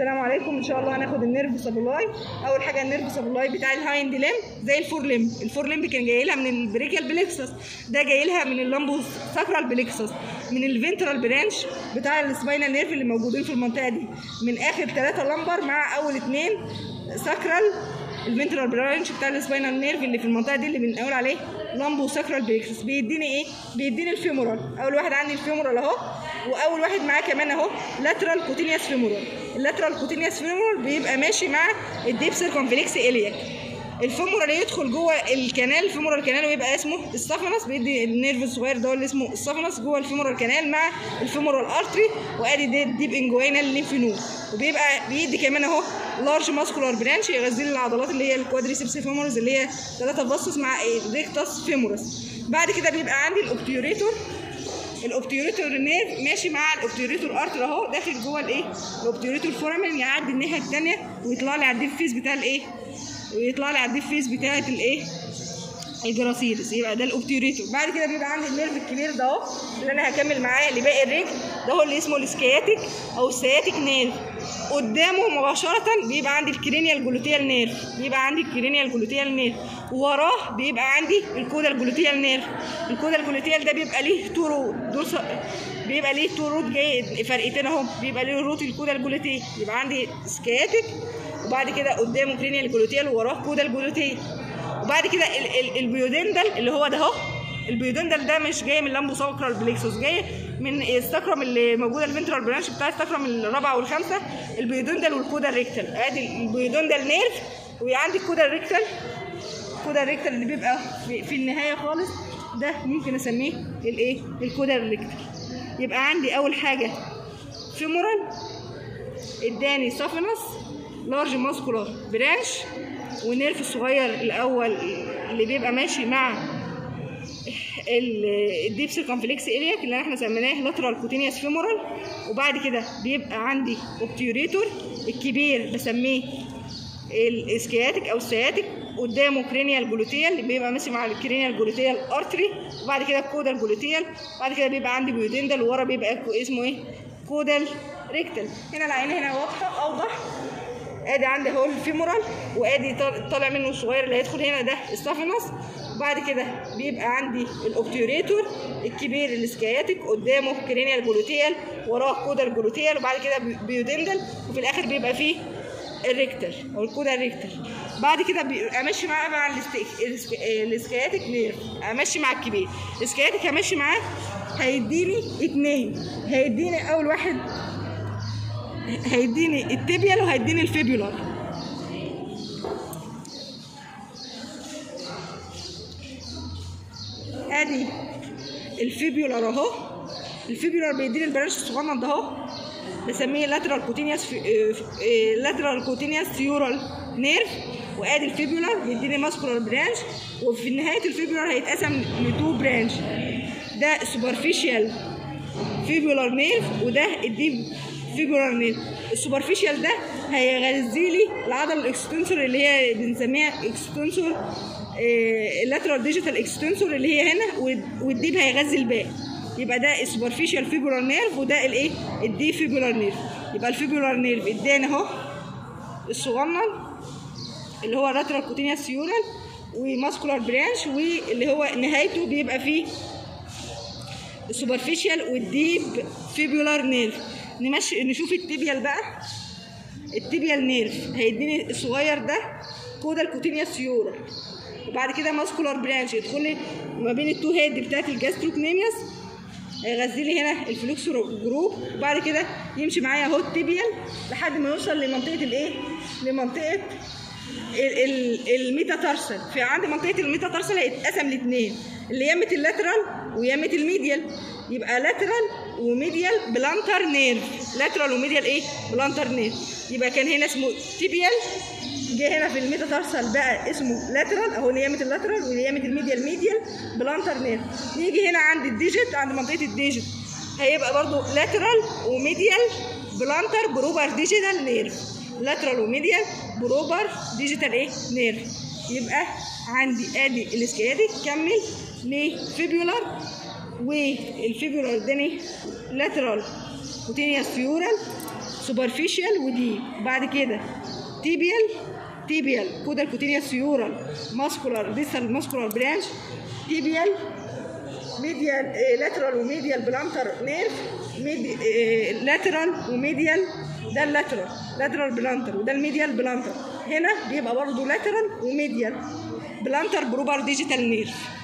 السلام عليكم ان شاء الله هناخد النيرف سابولاي اول حاجه النيرف سابولاي بتاع الهايند ليم زي الفور ليم الفور ليم كان جاي لها من البريكيال بليكسس ده جاي لها من اللامبوس ساكرال بليكسس من الفنترال برانش بتاع السباينال نيرف اللي موجودين في المنطقه دي من اخر ثلاثه لمبر مع اول اثنين ساكرال الفنترال برانش بتاع السباينال نيرف اللي في المنطقه دي اللي بنقول عليه لامبو ساكرال بليكسس بيديني ايه بيديني الفيمورال اول واحد عندي الفيمورال اهو واول واحد معاه كمان اهو لاترال كوتينيوس فيمورال اللاترال كوتينيوس فيمورال بيبقى ماشي مع الديب سيركمفلكس الياك الفيمورال يدخل جوه الكنال الفيمورال كانال ويبقى اسمه السافنس بيدي النيرف الصغير ده اللي اسمه السافنس جوه الفيمورال كانال مع الفيمورال ارتري وادي دي الديب انجوينال ليمف نود وبيبقى بيدي كمان اهو لارج ماسكولار برانش يغذي العضلات اللي هي الكوادريسبس فيمورز اللي هي ثلاثه فاسس مع الريكتاس فيمورس بعد كده بيبقى عندي الاوبتيوريتور الاوبتيوريتور نيرف ماشي مع الاوبتيوريتور ارتر اهو داخل جوه الايه الاوبتيوريتور فورامين يعدي الناحيه الثانيه ويطلع لي على الديب فيس بتاع الايه ويطلع لي على الديب فيس بتاعه الايه الجراسيلس يبقى ده الاوبتيوريتور بعد كده بيبقى عندي النيرف الكبير ده اهو اللي انا هكمل معاه لباقي الرجل ده هو اللي اسمه السكياتيك او السياتيك نيرف قدامه مباشرة بيبقى عندي الكرينيال جلوتيال نيرف بيبقى عندي الكرينيال جلوتيال نيرف وراه بيبقى عندي الكودا الجلوتيال نيرف الكودا الجلوتيال ده بيبقى ليه تو رود بيبقى ليه تو رود جاي فرقتين اهو بيبقى ليه روت الكودا الجلوتيال يبقى عندي سكياتيك وبعد كده قدامه كرينيال جلوتيال ووراه كودا الجلوتيال وبعد كده البيودندل اللي هو ده اهو البيودندل ده مش جاي من لامبو ساكرال بليكسوس جاي من الساكرم اللي موجوده الفنترال برانش بتاع الساكرم الرابعه والخامسه البيودندل والكودا الريكتال ادي البيودندل نيرف وعندي الكودا الريكتال الكودا الريكتال اللي بيبقى في, في النهايه خالص ده ممكن اسميه الايه الكودا الريكتال يبقى عندي اول حاجه فيمورال اداني سافنس لارج ماسكولار برانش والنيرف الصغير الاول اللي بيبقى ماشي مع الديب سيركمفلكس الياك اللي احنا سميناه لاترال كوتينيوس فيمورال وبعد كده بيبقى عندي اوبتيوريتور الكبير بسميه الاسكياتيك او السياتيك قدامه كرينيال جلوتيال بيبقى ماشي مع الكرينيال جلوتيال ارتري وبعد كده الكودال جلوتيال بعد كده بيبقى عندي بيودندل وورا بيبقى اسمه ايه كودال ريكتال هنا العين هنا واضحه اوضح ادي عندي اهو الفيمورال وادي طالع منه الصغير اللي هيدخل هنا ده السافنس وبعد كده بيبقى عندي الاوبتيوريتور الكبير الاسكياتيك قدامه كرينيال جلوتيال وراه كودا الجلوتيال وبعد كده بيودندل وفي الاخر بيبقى فيه الريكتر او الكودا الريكتر بعد كده بيبقى ماشي معاه مع الاسكياتيك نيرف امشي مع الكبير الاسكياتيك همشي معاه هيديني اتنين هيديني اول واحد هيديني التبيال وهيديني الفيبيولار ادي الفيبيولار اهو الفيبيولار بيديني البرانش الصغنن ده اهو بسميه لاترال كوتينيوس لاترال كوتينيوس سيورال نيرف وادي الفيبيولار بيديني ماسكولار برانش وفي نهايه الفيبيولار هيتقسم لتو برانش ده سوبرفيشال فيبيولار نيرف وده الديب فيجورال نيل السوبرفيشال ده هيغذي لي العضله الاكستنسور اللي هي بنسميها اكستنسور اللاترال ديجيتال اكستنسور اللي هي هنا والديب هيغذي الباقي يبقى ده السوبرفيشال فيجورال نيرف وده الايه الدي فيجورال نيرف يبقى الفيجورال نيرف اداني اهو الصغنن اللي هو لاترال كوتينيا سيورال وماسكولار برانش واللي هو نهايته بيبقى فيه السوبرفيشال والديب فيبولار نيرف نمشي نشوف التبيال بقى التبيال نيرف هيديني الصغير ده كودا الكوتينيا سيورا وبعد كده ماسكولار برانش يدخل لي ما بين التو هيد بتاعت الجاستروكنيميوس هيغذي لي هنا الفلوكسور جروب وبعد كده يمشي معايا اهو التبيال لحد ما يوصل لمنطقه الايه لمنطقه الميتاتارسل في عند منطقه الميتاتارسل هيتقسم لاثنين اللي يمه اللاترال ويمه الميديال يبقى لاترال وميديال بلانتر نيرف لاترال وميديال ايه بلانتر نيرف يبقى كان هنا اسمه تيبيال جه هنا في الميتاتارسل بقى اسمه لاترال اهو نيامه اللاترال ونيامه الميديال ميديال بلانتر نيرف يجي هنا عند الديجيت عند منطقه الديجيت هيبقى برضو لاترال وميديال بلانتر بروبر ديجيتال نيرف لاترال وميديال بروبر ديجيتال ايه نيرف يبقى عندي ادي الاسكيادي كمل لفيبيولار والفيبيولار اداني لاترال كوتينيوس فيورال سوبرفيشال ودي بعد كده تيبيال تيبيال كودا الكوتينيا سيورال ماسكولار ديسال ماسكولار برانش تيبيال ميديال لاترال وميديال بلانتر نيرف ميدي لاترال وميديال ده اللاترال لاترال بلانتر وده الميديال بلانتر هنا بيبقى برضه لاترال وميديال بلانتر بروبر ديجيتال نيرف